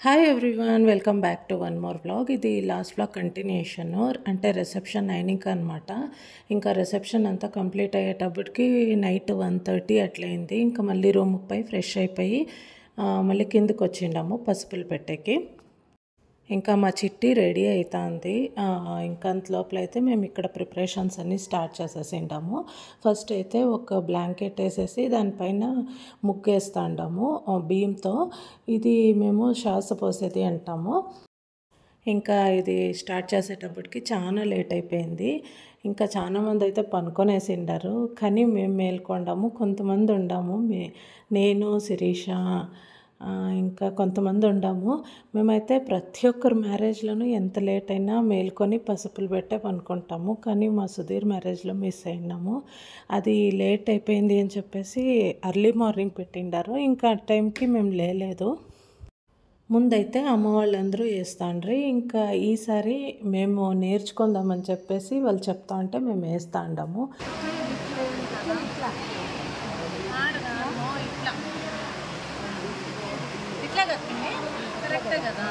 Hi everyone welcome back to one more vlog ఇది last vlog continuation అంటే reception నైన్కి అనమాట ఇంకా రిసెప్షన్ అంతా కంప్లీట్ అయ్యేటప్పటికి నైట్ వన్ థర్టీ అట్లయింది ఇంకా మళ్ళీ రూమ్కి పోయి ఫ్రెష్ అయిపోయి ఆ, మళ్ళీ కిందకి వచ్చిండాము పసుపులు పెట్టేకి ఇంకా మా చిట్టి రెడీ అవుతుంది ఇంకా అంత లోపల అయితే మేము ఇక్కడ ప్రిపరేషన్స్ అన్నీ స్టార్ట్ చేసేసిండాము ఫస్ట్ అయితే ఒక బ్లాంకెట్ వేసేసి దానిపైన ముగ్గేస్తాండాము ఆ, బియ్యంతో ఇది మేము శ్వాస పోసేది అంటాము ఇంకా ఇది స్టార్ట్ చేసేటప్పటికి చాలా లేట్ అయిపోయింది ఇంకా చాలా మంది అయితే పనుకొనేసిండారు కానీ మేము మేల్కొండాము కొంతమంది ఉండాము మే నేను శిరీష ఆ, ఇంకా కొంతమంది ఉండాము మేమైతే ప్రతి ఒక్కరు మ్యారేజ్లోనూ ఎంత లేట్ అయినా మేల్కొని పసుపులు పెట్టే పనుకుంటాము కానీ మా సుధీర్ మ్యారేజ్లో మిస్ అయినాము అది లేట్ అయిపోయింది అని చెప్పేసి అర్లీ మార్నింగ్ పెట్టిండారు ఇంకా ఆ టైంకి మేము లేలేదు ముందైతే అమ్మ వాళ్ళందరూ వేస్తాండ్రి ఇంకా ఈసారి మేము నేర్చుకుందామని చెప్పేసి వాళ్ళు చెప్తా ఉంటే మేము వేస్తా ఉండాము ఇట్లా కట్టింది కరెక్టే కదా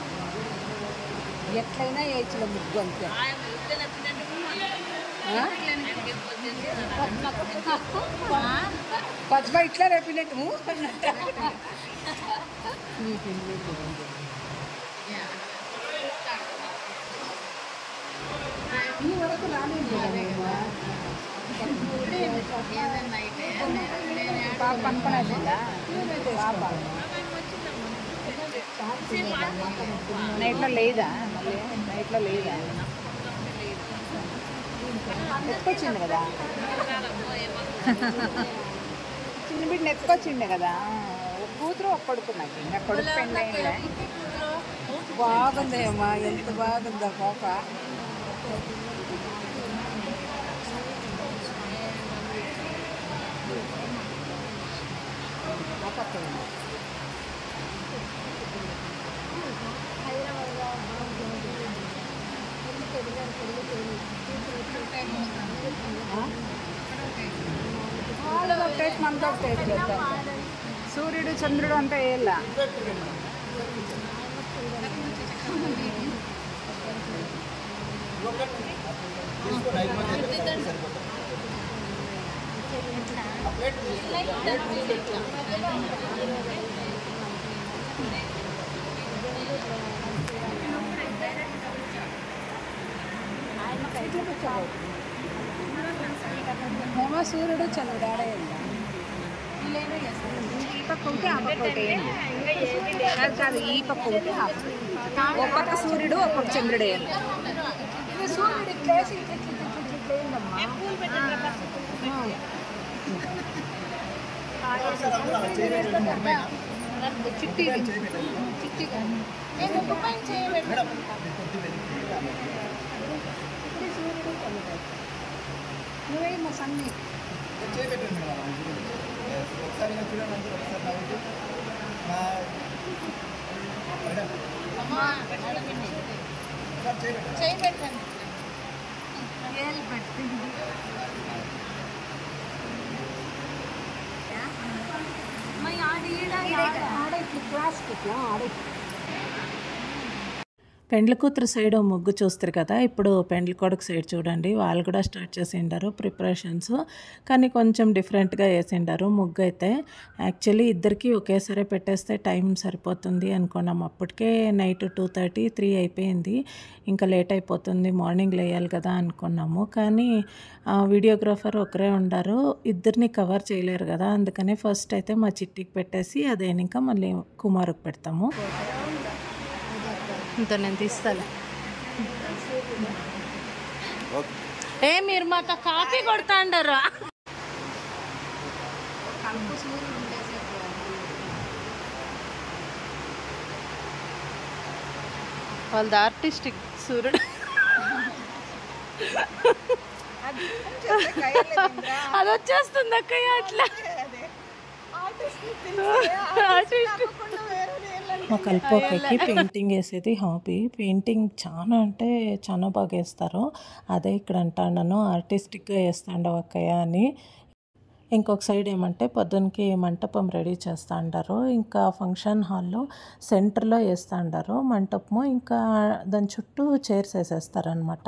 ఎట్లయినా వేయచ్చుల ముగ్గు అంతే పచ్చబ ఇట్లా రేపినట్టు ఈ వరకు రాలేదు పాప పనుకునేసిందా పాప నైట్లో లేదా మళ్ళీ నైట్లో లేదా ఎత్తుకొచ్చిండు కదా చిన్న బిడ్డని ఎత్తుకొచ్చిండే కదా ఒక కూతురు ఒక కొడుకు నాకు ఇంకా కొడుకు పెళ్ళైందే బాగుంది అమ్మా ఎంత బాగుందా పాప ఆ పక్క ఉంది. వాళ్ళది ఒక టేస్ట్ మనతో ఒక టేస్ట్ చేద్దాం సూర్యుడు చంద్రుడు అంతా వేయాల ఏమో సూర్యుడు చంద్రుడు ఆడేయాలి ఈ పక్క ఒకటి ఆ పక్క ఒకటి వేయండి. కాదు కాదు ఈ పక్క ఒకటి ఆ పక్క ఒక పక్క సూర్యుడు ఒక పక్క చంద్రుడు వేయాలి ఇది సూర్యుడు ఇట్లా వేసి ఇట్లా ఇట్లా ఇట్లా ఇట్లా వేయండమ్మా. చిట్టి చిట్టి నువ్వే మా సన్ని చేయి పెట్టండి ఆడ ఇట్లా క్లాస్ ఇట్లా ఆడ పెండ్లి కూతురు సైడ్ ఓ ముగ్గు చూస్తారు కదా ఇప్పుడు పెండ్లి కొడుకు సైడ్ చూడండి వాళ్ళు కూడా స్టార్ట్ చేసిండారు ప్రిపరేషన్స్ కానీ కొంచెం డిఫరెంట్గా వేసిండారు ముగ్గు అయితే యాక్చువల్లీ ఇద్దరికి ఒకేసారి పెట్టేస్తే టైం సరిపోతుంది అనుకున్నాం అప్పటికే నైట్ టూ థర్టీ త్రీ అయిపోయింది ఇంకా లేట్ అయిపోతుంది మార్నింగ్ లేయాలి కదా అనుకున్నాము కానీ ఆ, వీడియోగ్రాఫర్ ఒకరే ఉండారు ఇద్దరిని కవర్ చేయలేరు కదా అందుకని ఫస్ట్ అయితే మా చిట్టికి పెట్టేసి అదేనిక మళ్ళీ కుమారుకు పెడతాము ఇంత నేను తీస్తాను ఏ మీరు మాకు కాపీ కొడతాండరు వాళ్ళది ఆర్టిస్టిక్ సూర్యుడు అది వచ్చేస్తుంది అక్కయ్య అట్లా ఆర్టిస్ట్ మా కల్పోకకి పెయింటింగ్ వేసేది హాబీ పెయింటింగ్ చాలా అంటే చాలా బాగా వేస్తారు అదే ఇక్కడ అంటాను ఆర్టిస్టిక్గా వేస్తాండవు అక్కయ్య అని ఇంకొక సైడ్ ఏమంటే పొద్దునకి మంటపం రెడీ చేస్తా అంటారు ఇంకా ఫంక్షన్ హాల్లో సెంటర్లో వేస్తా అంటారు మంటపము ఇంకా దాని చుట్టూ చైర్స్ వేసేస్తారనమాట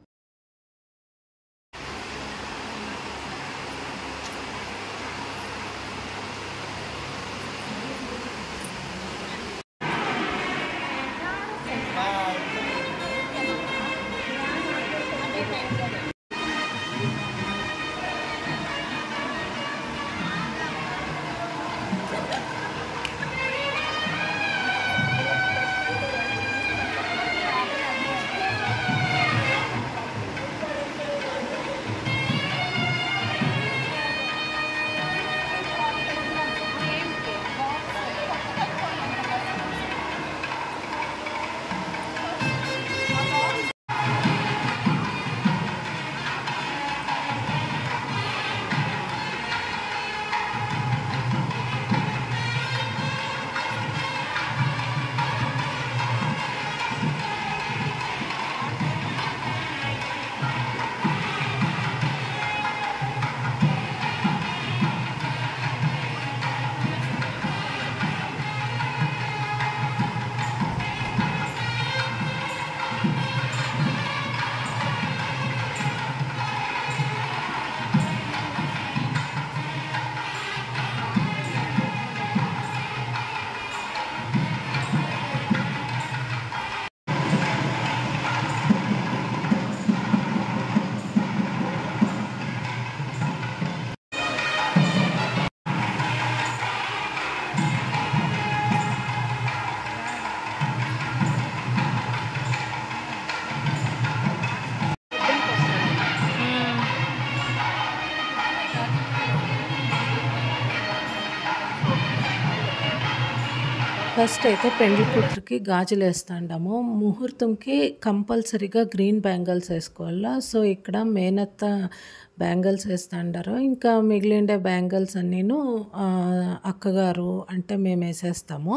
ఫస్ట్ అయితే పెండ్లి కూతురికి గాజులు వేస్తాండాము ముహూర్తంకి కంపల్సరీగా గ్రీన్ బ్యాంగిల్స్ వేసుకోవాలా సో ఇక్కడ మేనత్త బ్యాంగిల్స్ వేస్తాండారు ఇంకా మిగిలిండే బ్యాంగిల్స్ అన్నీను ఆ, అక్కగారు అంటే మేము వేసేస్తాము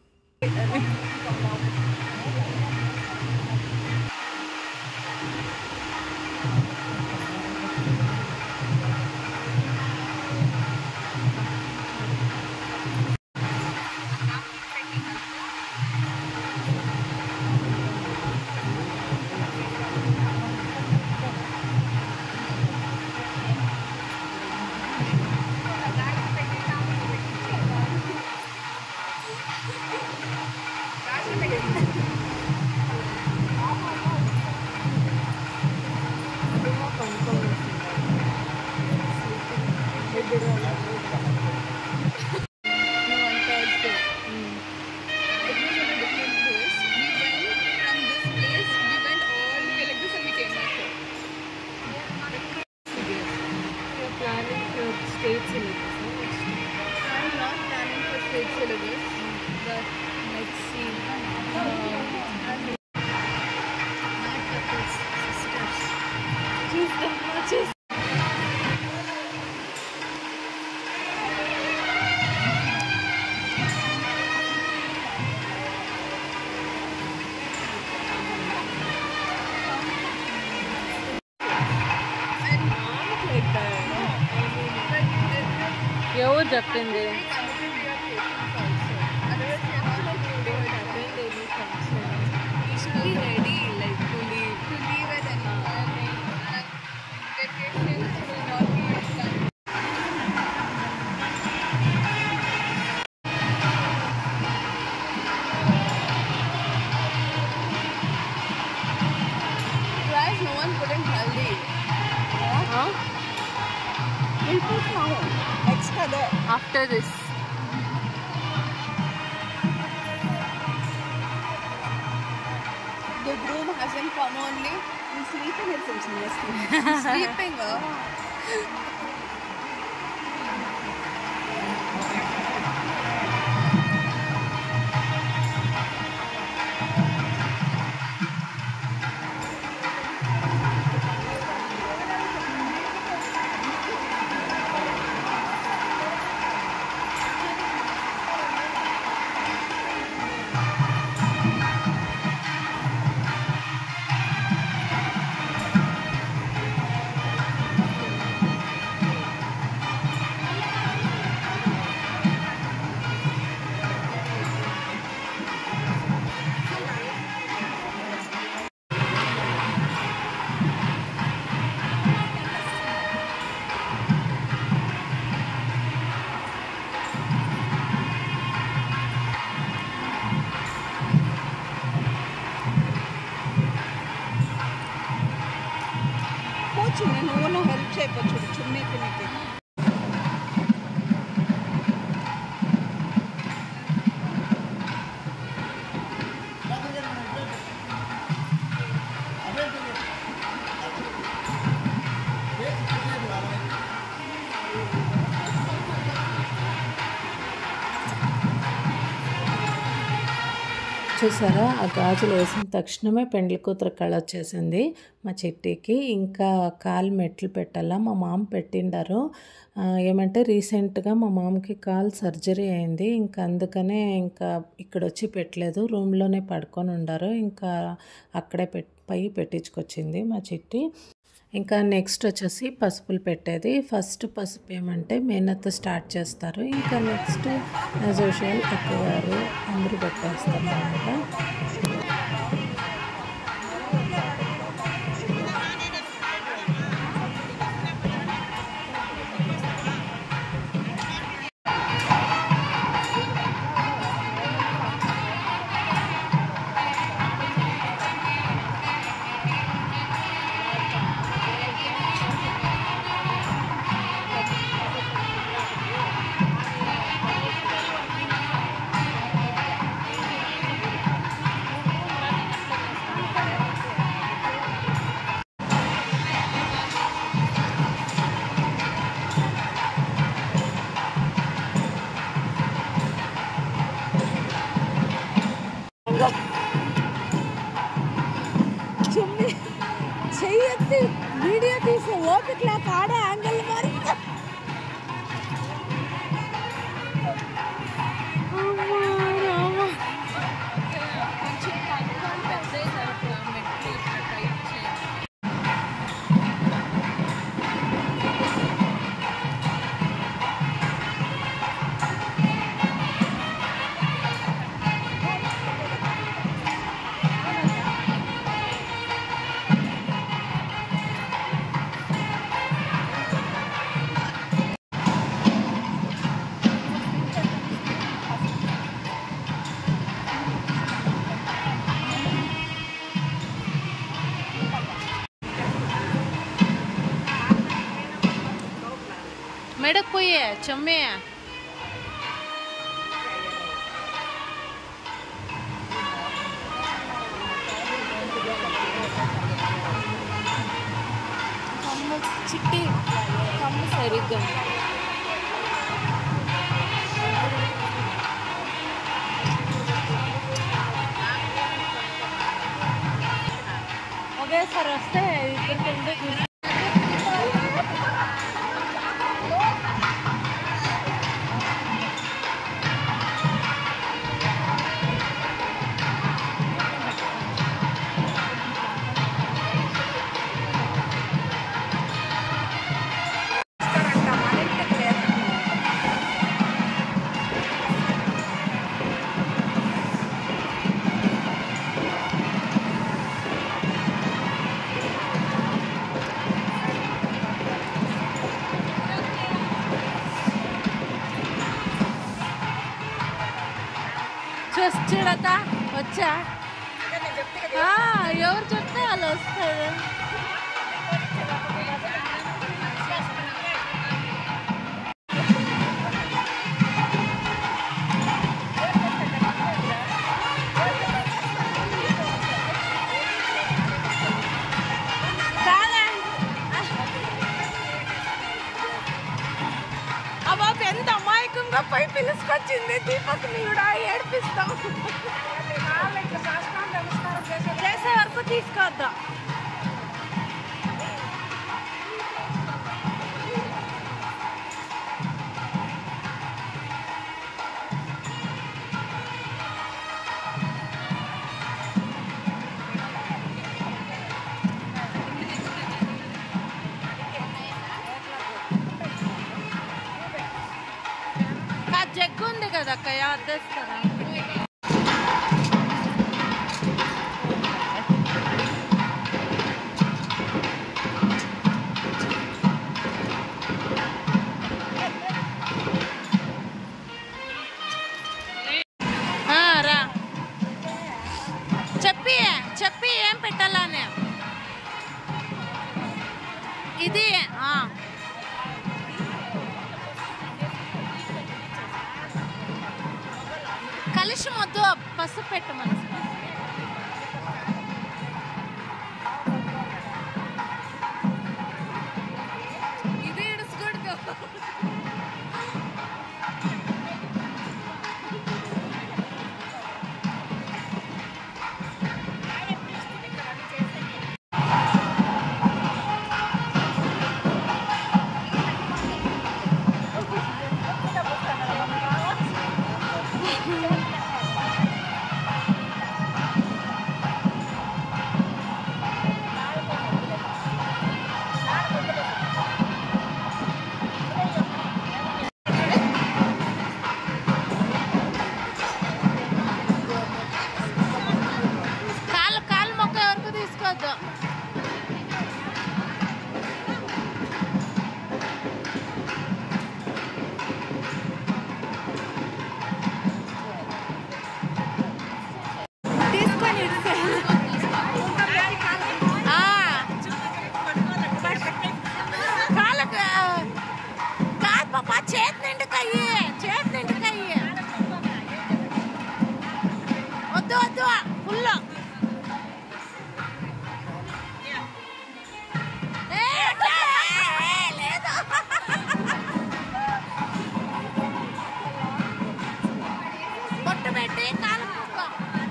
ఎవరు చెప్పింది no one put in haldi. We'll put now. Extra there. After this The groom hasn't come only. He's sleeping at some He's sleeping. Uh. అయిపోవచ్చు చున్నీ పిన్నికి చూసారా ఆ గాజులు వేసిన తక్షణమే పెండ్లి కూతురు కళ వచ్చేసింది మా చిట్టికి ఇంకా కాలు మెట్లు పెట్టాలా మా మామ పెట్టిండారు ఆ, ఏమంటే రీసెంట్గా మా మామకి కాలు సర్జరీ అయింది ఇంకా అందుకనే ఇంకా ఇక్కడ వచ్చి పెట్టలేదు రూమ్లోనే పడుకొని ఉండారు ఇంకా అక్కడే పెట్ పై పెట్టించుకొచ్చింది మా చిట్టి ఇంకా నెక్స్ట్ వచ్చేసి పసుపులు పెట్టేది ఫస్ట్ పసుపు ఏమంటే మేనత్త స్టార్ట్ చేస్తారు ఇంకా నెక్స్ట్ యాజ్ యూజువల్ అక్కగారు అందరూ పెట్టేస్తారు అనమాట చుమ్మి చెయ్యెత్తి వీడియో తీసే ఓపిక లేక ఆడే యాంగిల్ మరి మెడకు పోయే చమ్మే కమ్ము చిట్టి కమ్ము సరిగ్గా ఒకేసారి వస్తే ఇద్దరికి ఎందుకు చూసి చూడక వచ్చా ఆ, ఎవరు చెప్తే వాళ్ళు వస్తారు కాలే. ఆ బాబు ఎంత అమాయకంగా పై పిలుచుకొచ్చింది దీపక్ కూడా ఏడిపిస్తాం చేసే వరకు తీసుకొద్దాం ఆ జగ్గు ఉంది కదా అక్క అద్దేస్తారా ఆ, రా చెప్పి చెప్పి ఏం పెట్టాలని ఇది ఆ. పసుపు పెట్టు మనసు ఇది ఇడుచుకోడుకో కాలు కాలు మొక్క వరకు తీసుకోవద్దు తీసుకొని ఇడిసే. ఆ. కాళ్ళకు కాదు పాప చేతి నిండుకయ్యి చేతి నిండుకయ్యి వద్దు వద్దు ఫుల్ లేదు బొట్టు పెట్టి కాలు మూసుకో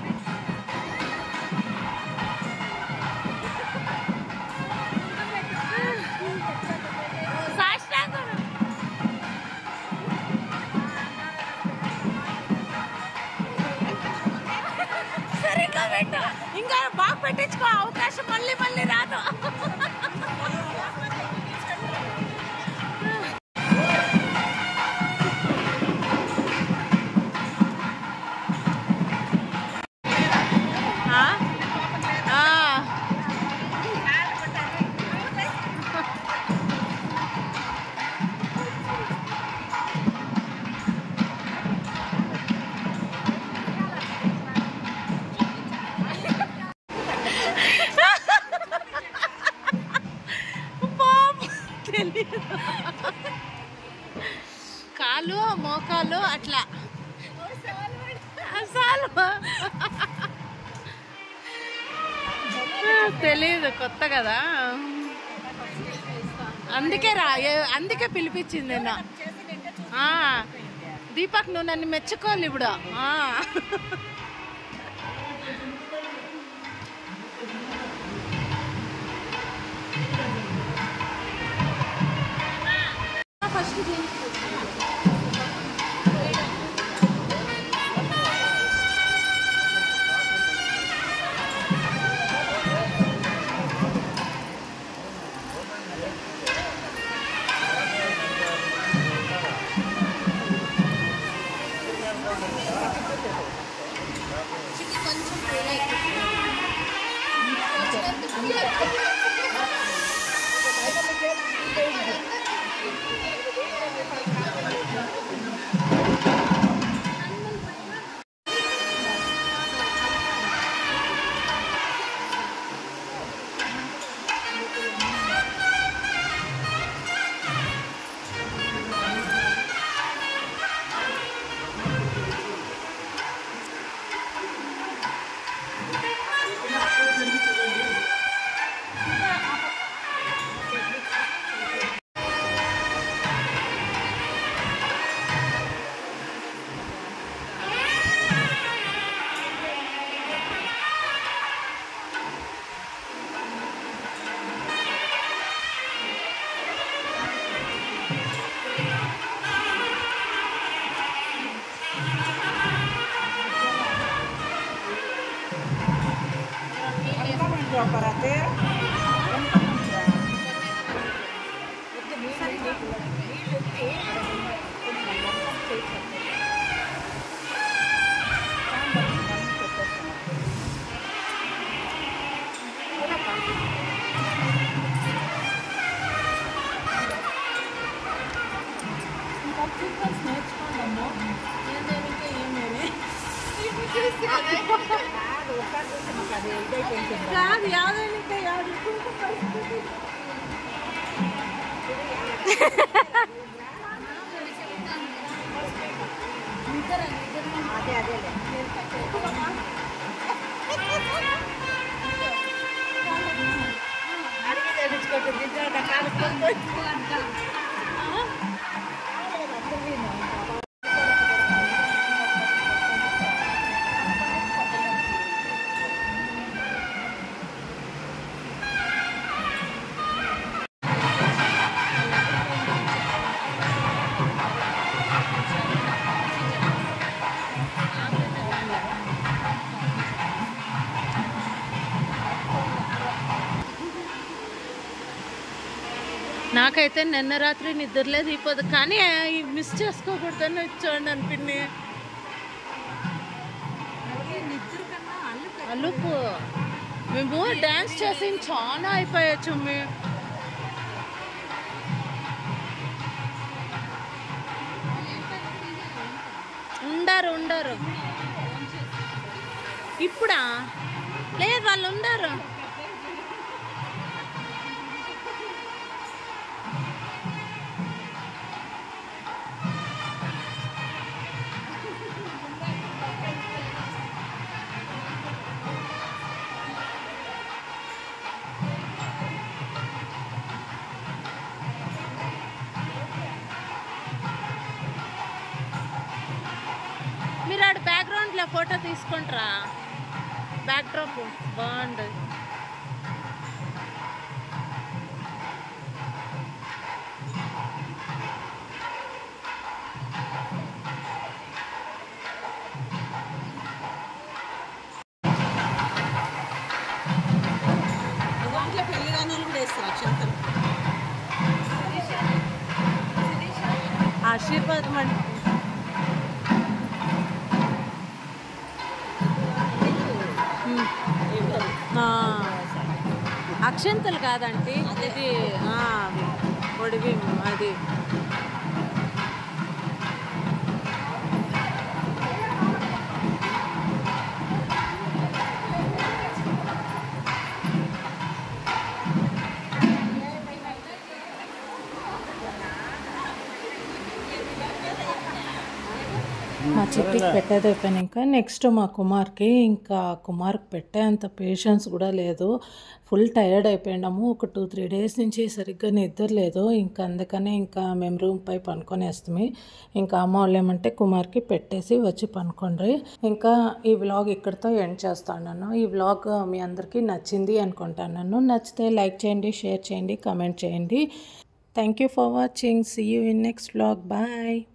సాష్టాంగం సరిగ్గా పెట్టు ఇంకా బాగా పెట్టించుకో అవకాశం మళ్ళీ మళ్ళీ రాదు ఆ? ఆ. పాపం, తెలీదు. కాలు మోకాలు అట్లా అసలు తెలీదు కొత్త కదా అందుకే రా ఏ- అందుకే పిలిపించింది నేను ఆ, దీపక్ నువ్వు నన్ను మెచ్చుకోవాలి ఇప్పుడు ఆ. కాదు యాదైనా యాదు అదే అదే అడిగి తెప్పించుకుంటుంది నాకైతే నిన్న రాత్రి నిద్రలేదు ఇప్పుడు కానీ ఈ మిస్ చేసుకోకూడదని చూడండి అనిపింది అలుపు మేము డ్యాన్స్ చేసి చాలా అయిపోయచ్చు మేము ఉండరు ఉండరు ఇప్పుడా లేదు వాళ్ళు ఉండరు మీరు ఆడ బ్యాక్గ్రౌండ్లో ఫోటో తీసుకుంటారా బ్యాక్ డ్రాప్ బాగుంది ఆశీర్వాదం అండి ఆ, అక్షంతలు కాదండి ఇది ఆ, అవి పొడివి అది మా చిట్టికి పెట్టేది అయిపోయినాక నెక్స్ట్ మా కుమార్కి ఇంకా కుమార్కి పెట్టేంత పేషెన్స్ కూడా లేదు ఫుల్ టైర్డ్ అయిపోయినాము ఒక టూ త్రీ డేస్ నుంచి సరిగ్గా నిద్ర లేదు ఇంకా అందుకనే ఇంకా మేము రూమ్ పై పనుకొనేస్తాము ఇంకా అమ్మ వాళ్ళు ఏమంటే కుమార్కి పెట్టేసి వచ్చి పనుకోండి ఇంకా ఈ వ్లాగ్ ఇక్కడితో ఎండ్ చేస్తాను ఈ వ్లాగ్ మీ అందరికీ నచ్చింది అనుకుంటాను నచ్చితే లైక్ చేయండి షేర్ చేయండి కమెంట్ చేయండి thank you for watching see you in next vlog bye